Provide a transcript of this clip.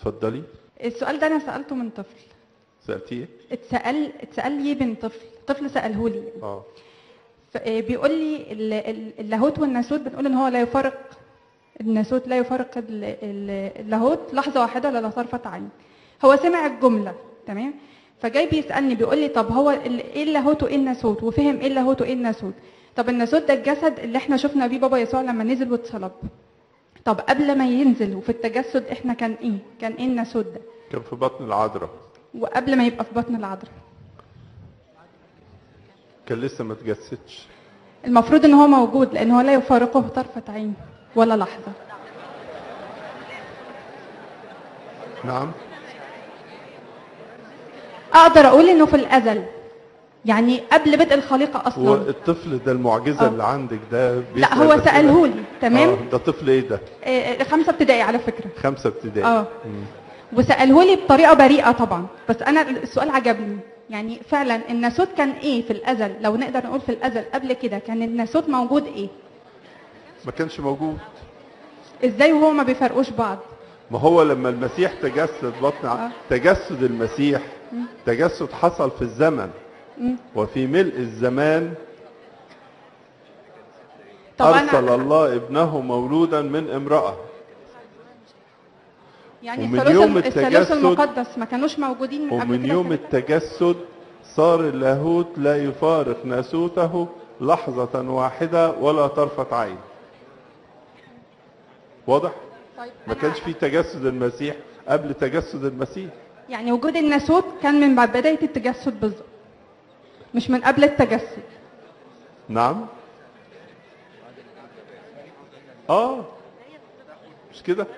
اتفضلي السؤال ده انا سالته من طفل سالتيه اتسال اتسال لي من طفل طفل ساله لي اه ف- آه، بيقول لي ال- ال- اللاهوت والناسوت بنقول ان هو لا يفارق الناسوت لا يفارق ال- ال- اللاهوت لحظه واحده ولا طرفه عين هو سمع الجمله تمام فجاي بيسالني بيقول لي طب هو ال- ايه اللاهوت وايه الناسوت وفهم ايه اللاهوت وايه الناسوت طب الناسوت ده الجسد اللي احنا شفنا بيه بابا يسوع لما نزل واتصلب طب قبل ما ينزل وفي التجسد احنا كان ايه كان ايه الناسوت ده كان في بطن العذراء وقبل ما يبقى في بطن العذراء كان لسه ما تجسدش المفروض ان هو موجود لان هو لا يفارقه طرفة عين ولا لحظة نعم اقدر اقول انه في الازل يعني قبل بدء الخليقة هو اصلا الطفل ده المعجزه آه. اللي عندك ده لا بيسأل هو أسئلة؟ سأله لي تمام آه ده طفل ايه ده آه، آه، خمسة ابتدائي على فكرة خمسة ابتدائي اه مم. وسأله لي بطريقة بريئة طبعا بس انا السؤال عجبني يعني فعلا الناسوت كان ايه في الازل لو نقدر نقول في الازل قبل كده كان الناسوت موجود ايه ما كانش موجود ازاي وهو ما بيفرقوش بعض ما هو لما المسيح تجسد بطن ع- آه. تجسد المسيح تجسد حصل في الزمن مم. وفي ملء الزمان طب أرسل انا الله ابنه مولودا من امرأة يعني ومن الثالوث يوم الثالوث التجسد- المقدس ما كانوش موجودين من قبل ومن كده يوم كده؟ التجسد صار اللاهوت لا يفارق ناسوته لحظة واحدة ولا طرفة عين واضح؟ طيب ما أنا- كانش في تجسد المسيح قبل تجسد المسيح يعني وجود الناسوت كان من بعد بداية التجسد بالظبط مش من قبل التجسد نعم اه مش كده